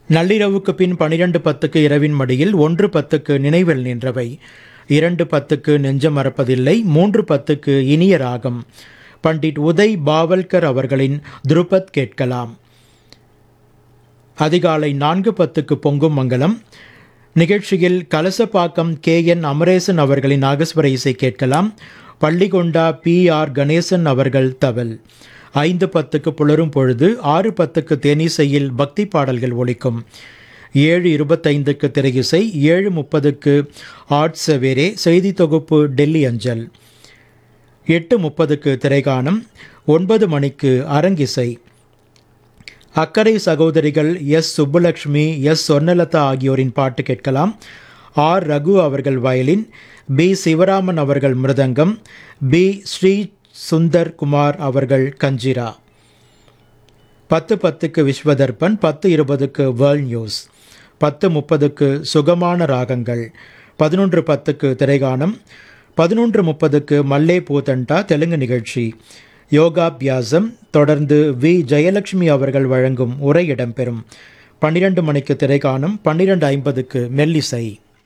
நள்ளிரவுக்கு பின் பனிரெண்டு பத்துக்கு இரவின் மடியில் ஒன்று பத்துக்கு நினைவில் நின்றவை இரண்டு பத்துக்கு நெஞ்சம் மறப்பதில்லை மூன்று பத்துக்கு இனிய ராகம் பண்டிட் உதய் பாவல்கர் அவர்களின் துருபத் கேட்கலாம் அதிகாலை நான்கு பத்துக்கு பொங்கும் மங்கலம் நிகழ்ச்சியில் கலசப்பாக்கம் கே என் அமரேசன் அவர்களின் நாகஸ்வர இசை கேட்கலாம் பள்ளிகொண்டா பி ஆர் கணேசன் அவர்கள் தவல் ஐந்து பத்துக்கு புலரும் பொழுது ஆறு பத்துக்கு தேனிசையில் பக்தி பாடல்கள் ஒலிக்கும் ஏழு இருபத்தைந்துக்கு திரையிசை ஏழு முப்பதுக்கு ஆர்ட் செவேரே செய்தி தொகுப்பு டெல்லி அஞ்சல் எட்டு முப்பதுக்கு திரைகானம் ஒன்பது மணிக்கு அரங்கிசை அக்கறை சகோதரிகள் எஸ் சுப்புலக்ஷ்மி எஸ் சொர்ணலதா ஆகியோரின் பாட்டு கேட்கலாம் ஆர் ரகு அவர்கள் வயலின் பி சிவராமன் அவர்கள் மிருதங்கம் பி ஸ்ரீ சுந்தர் குமார் அவர்கள் கஞ்சிரா பத்து பத்துக்கு விஸ்வதர்பன் பத்து இருபதுக்கு வேர்ல்ட் நியூஸ் பத்து முப்பதுக்கு சுகமான ராகங்கள் பதினொன்று பத்துக்கு திரைகானம் பதினொன்று முப்பதுக்கு மல்லே பூதண்டா தெலுங்கு நிகழ்ச்சி யோகாபியாசம் தொடர்ந்து வி ஜெயலட்சுமி அவர்கள் வழங்கும் உரை இடம்பெறும் பன்னிரண்டு மணிக்கு திரைகாணும் பன்னிரண்டு ஐம்பதுக்கு மெல்லிசை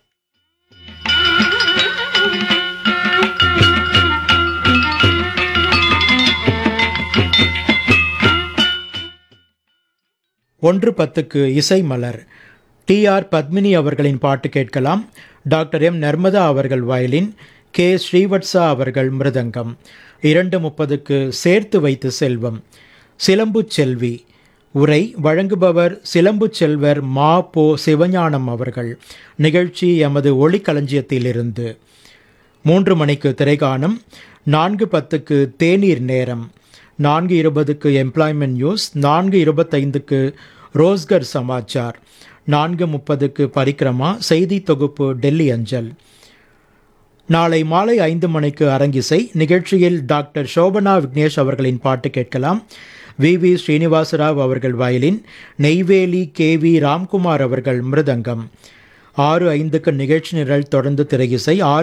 ஒன்று பத்துக்கு இசை மலர் டி ஆர் பத்மினி அவர்களின் பாட்டு கேட்கலாம் டாக்டர் எம் நர்மதா அவர்கள் வயலின் கே ஸ்ரீவத்சா அவர்கள் மிருதங்கம் இரண்டு முப்பதுக்கு சேர்த்து வைத்து செல்வம் சிலம்பு செல்வி உரை வழங்குபவர் சிலம்பு செல்வர் மா போ சிவஞானம் அவர்கள் நிகழ்ச்சி எமது ஒளிக்களஞ்சியத்திலிருந்து மூன்று மணிக்கு திரைகாணும் நான்கு பத்துக்கு தேநீர் நேரம் நான்கு இருபதுக்கு எம்ப்ளாய்மெண்ட் நியூஸ் நான்கு இருபத்தைந்துக்கு ரோஸ்கர் சமாச்சார் நான்கு முப்பதுக்கு பரிக்கிரமா செய்தி தொகுப்பு டெல்லி அஞ்சல் நாளை மாலை ஐந்து மணிக்கு அரங்கிசை நிகழ்ச்சியில் டாக்டர் சோபனா விக்னேஷ் அவர்களின் பாட்டு கேட்கலாம் வி வி ஸ்ரீனிவாசராவ் அவர்கள் violin Neyveli K V Ramkumar அவர்கள் மிருதங்கம் ஆறு ஐந்துக்கு நிகழ்ச்சி நிரல் தொடர்ந்து திரையிசை ஆறு